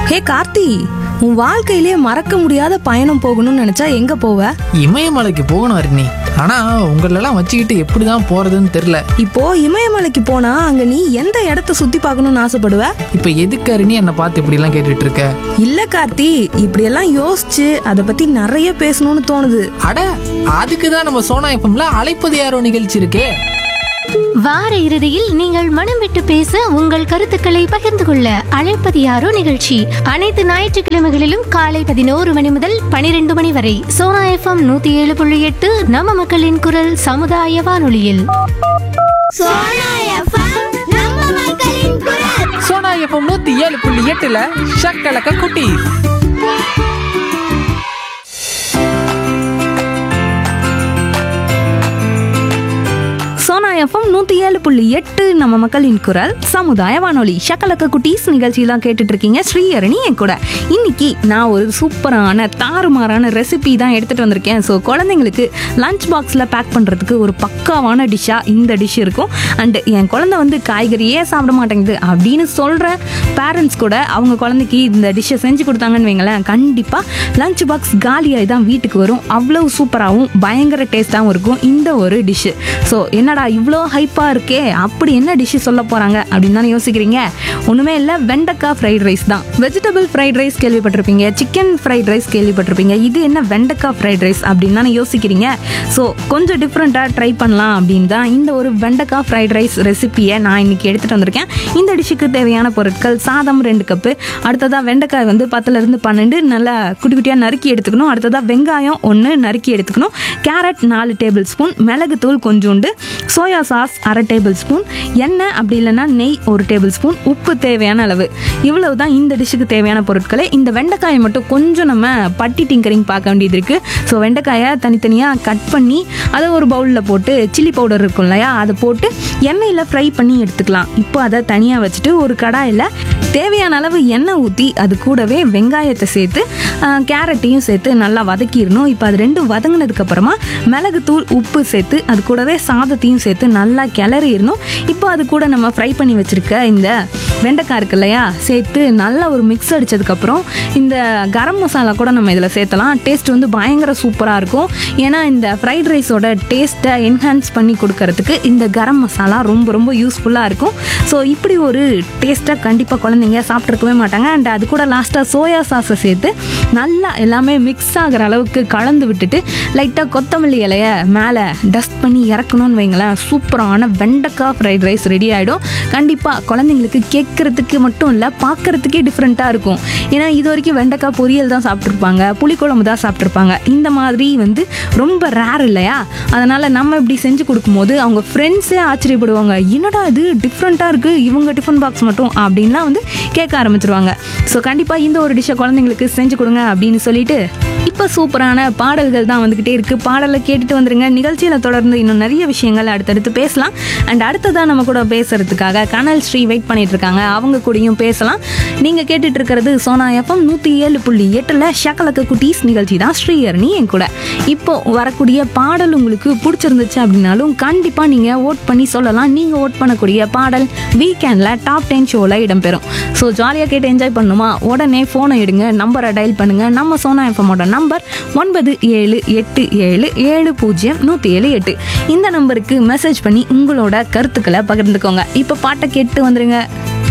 ஹே கார்த்தி உன் வாழ்க்கையிலே மறக்க முடியாத பயணம் போகணும்னு நினைச்சா எங்க போவ இமயமலைக்கு போகணும் அருணி ஆனா உங்களெல்லாம் வச்சுக்கிட்டு எப்படிதான் போறதுன்னு தெரியல இப்போ இமயமலைக்கு போனா அங்க நீ எந்த இடத்த சுத்தி பார்க்கணும்னு ஆசைப்படுவ இப்ப எதுக்கு அருணி என்னை பார்த்து இப்படி எல்லாம் கேட்டுட்டு இருக்க இல்ல கார்த்தி இப்படியெல்லாம் யோசிச்சு அதை பத்தி நிறைய பேசணும்னு தோணுது அட அதுக்கு தான் நம்ம சோனா எஃப்எம்ல அழைப்பது யாரோ நிகழ்ச்சி இருக்கே வார இறுதியில் நீங்கள் மனம் விட்டு பேச உங்கள் கருத்துக்களை பகிர்ந்து கொள்ள அழைப்பது யாரோ நிகழ்ச்சி அனைத்து ஞாயிற்றுக்கிழமைகளிலும் காலை பதினோரு மணி முதல் பனிரெண்டு மணி வரை சோனா எஃப்எம் நூத்தி ஏழு புள்ளி எட்டு நம்ம மக்களின் குரல் சமுதாய வானொலியில் சோனா எஃப்எம் நம்ம மக்களின் குரல் சோனா எஃப்எம் நூத்தி ஏழு புள்ளி எட்டுல ஷக்கலக்க குட்டி சோனா எஃப்எம் நூத்தி ஏழு புள்ளி எட்டு நம்ம மக்களின் குரல் சமுதாய வானொலி ஷக்கலக்க குட்டீஸ் நிகழ்ச்சி தான் கேட்டுட்டு இருக்கீங்க ஸ்ரீஹரணி என் கூட இன்னைக்கு நான் ஒரு சூப்பரான தாறுமாறான ரெசிபி தான் எடுத்துட்டு வந்திருக்கேன் ஸோ குழந்தைங்களுக்கு லஞ்ச் பாக்ஸில் பேக் பண்ணுறதுக்கு ஒரு பக்காவான டிஷ்ஷாக இந்த டிஷ் இருக்கும் அண்ட் என் குழந்தை வந்து காய்கறியே சாப்பிட மாட்டேங்குது அப்படின்னு சொல்கிற பேரண்ட்ஸ் கூட அவங்க குழந்தைக்கு இந்த டிஷ்ஷை செஞ்சு கொடுத்தாங்கன்னு வைங்களேன் கண்டிப்பாக லஞ்ச் பாக்ஸ் காலியாகி தான் வீட்டுக்கு வரும் அவ்வளோ சூப்பராகவும் பயங்கர டேஸ்ட்டாகவும் இருக்கும் இந்த ஒரு டிஷ்ஷு ஸோ என்னடா இவ்வளோ ஹைப்பாக இருக்கே அப்படி என்ன டிஷ்ஷு சொல்ல போகிறாங்க அப்படின்னு தானே யோசிக்கிறீங்க ஒன்றுமே இல்லை வெண்டைக்காய் ஃப்ரைட் ரைஸ் தான் வெஜிடபிள் ஃப்ரைட் ரைஸ் கேள்விப்பட்டிருப்பீங்க சிக்கன் ஃப்ரைட் ரைஸ் கேள்விப்பட்டிருப்பீங்க இது என்ன வெண்டைக்காய் ஃப்ரைட் ரைஸ் அப்படின்னு தானே யோசிக்கிறீங்க ஸோ கொஞ்சம் டிஃப்ரெண்ட்டாக ட்ரை பண்ணலாம் அப்படின்னு தான் இந்த ஒரு வெண்டைக்காய் ஃப்ரைட் ரைஸ் ரெசிப்பியை நான் இன்னைக்கு எடுத்துகிட்டு வந்திருக்கேன் இந்த டிஷ்ஷுக்கு தேவையான பொருட்கள் சாதம் ரெண்டு கப்பு அடுத்ததாக வெண்டைக்காய் வந்து பத்துலேருந்து பன்னெண்டு நல்லா குட்டி குட்டியாக நறுக்கி எடுத்துக்கணும் அடுத்ததாக வெங்காயம் ஒன்று நறுக்கி எடுத்துக்கணும் கேரட் நாலு டேபிள் ஸ்பூன் மிளகுத்தூள் கொஞ்சோண்டு சோயா சாஸ் அரை டேபிள் ஸ்பூன் எண்ணெய் அப்படி இல்லைன்னா நெய் ஒரு டேபிள் ஸ்பூன் உப்பு தேவையான அளவு இவ்வளவு தான் இந்த டிஷ்ஷுக்கு தேவையான பொருட்களை இந்த வெண்டைக்காயை மட்டும் கொஞ்சம் நம்ம பட்டி டிங்கரிங் பார்க்க வேண்டியது இருக்குது ஸோ வெண்டைக்காயை தனித்தனியாக கட் பண்ணி அதை ஒரு பவுலில் போட்டு சில்லி பவுடர் இருக்கும் இல்லையா அதை போட்டு எண்ணெயில் ஃப்ரை பண்ணி எடுத்துக்கலாம் இப்போ அதை தனியாக வச்சுட்டு ஒரு கடாயில் தேவையான அளவு எண்ணெய் ஊற்றி அது கூடவே வெங்காயத்தை சேர்த்து ஆ, கேரட்டையும் சேர்த்து நல்லா வதக்கிடணும் இப்போ அது ரெண்டும் வதங்கினதுக்கு அப்புறமா மிளகுத்தூள் உப்பு சேர்த்து அது கூடவே சாதத்தையும் சேர்த்து நல்லா கிளறிடணும் இப்போ அது கூட நம்ம ஃப்ரை பண்ணி வச்சிருக்க இந்த வெண்டைக்காய் இருக்கு இல்லையா சேர்த்து நல்லா ஒரு மிக்ஸ் அடிச்சதுக்கப்புறம் இந்த கரம் மசாலா கூட நம்ம இதில் சேர்த்தலாம் டேஸ்ட் வந்து பயங்கர சூப்பராக இருக்கும் ஏன்னா இந்த ஃப்ரைட் ரைஸோட டேஸ்ட்டை என்ஹான்ஸ் பண்ணி கொடுக்கறதுக்கு இந்த கரம் மசாலா ரொம்ப ரொம்ப யூஸ்ஃபுல்லாக இருக்கும் ஸோ இப்படி ஒரு டேஸ்ட்டாக கண்டிப்பாக குழந்தைங்க சாப்பிட்ருக்கவே மாட்டாங்க அண்ட் அது கூட லாஸ்ட்டாக சோயா சாஸை சேர்த்து நல்லா எல்லாமே மிக்ஸ் ஆகிற அளவுக்கு கலந்து விட்டுட்டு லைட்டாக கொத்தமல்லி இலைய மேலே டஸ்ட் பண்ணி இறக்கணும்னு வைங்களேன் சூப்பரான வெண்டைக்காய் ஃப்ரைட் ரைஸ் ரெடி ஆகிடும் கண்டிப்பாக குழந்தைங்களுக்கு கேட்குறதுக்கு மட்டும் இல்லை பார்க்குறதுக்கே டிஃப்ரெண்ட்டாக இருக்கும் ஏன்னா இது வரைக்கும் வெண்டைக்காய் பொரியல் தான் சாப்பிட்ருப்பாங்க புளிக்குழம்பு தான் சாப்பிட்ருப்பாங்க இந்த மாதிரி வந்து ரொம்ப ரேர் இல்லையா அதனால் நம்ம இப்படி செஞ்சு கொடுக்கும்போது அவங்க ஃப்ரெண்ட்ஸே ஆச்சரியப்படுவாங்க என்னடா இது டிஃப்ரெண்ட்டாக இருக்குது இவங்க டிஃபன் பாக்ஸ் மட்டும் அப்படின்லாம் வந்து கேட்க ஆரம்பிச்சிருவாங்க ஸோ கண்டிப்பாக இந்த ஒரு டிஷ்ஷை குழந்தைங்களுக்கு செஞ்சு கொடுங்க அப்படின்னு சொல்லிட்டு இப்போ சூப்பரான பாடல்கள் தான் வந்துக்கிட்டே இருக்குது பாடலை கேட்டுட்டு வந்துருங்க நிகழ்ச்சியில் தொடர்ந்து இன்னும் நிறைய விஷயங்கள் அடுத்தடுத்து பேசலாம் அண்ட் அடுத்ததாக நம்ம கூட பேசுறதுக்காக கனல் ஸ்ரீ வெயிட் பண்ணிட்டு இருக்காங்க அவங்க கூடயும் பேசலாம் நீங்கள் கேட்டுட்டு இருக்கிறது சோனா எஃப்எம் நூற்றி ஏழு புள்ளி எட்டில் ஷக்கலக்க குட்டீஸ் நிகழ்ச்சி தான் ஸ்ரீஹரணி என் கூட இப்போ வரக்கூடிய பாடல் உங்களுக்கு பிடிச்சிருந்துச்சு அப்படின்னாலும் கண்டிப்பாக நீங்கள் ஓட் பண்ணி சொல்லலாம் நீங்கள் ஓட் பண்ணக்கூடிய பாடல் வீக்கெண்டில் டாப் டென் ஷோவில் இடம்பெறும் ஸோ ஜாலியாக கேட்டு என்ஜாய் பண்ணுமா உடனே ஃபோனை எடுங்க நம்பரை டயல் பண்ணுங்கள் நம்ம சோனா எஃப்எம்மோட நம்பர் ஒன்பது ஏழு எட்டு ஏழு ஏழு பூஜ்ஜியம் நூற்றி ஏழு எட்டு இந்த நம்பருக்கு மெசேஜ் பண்ணி உங்களோட கருத்துக்களை பகிர்ந்துக்கோங்க இப்போ பாட்டை கேட்டு வந்துருங்க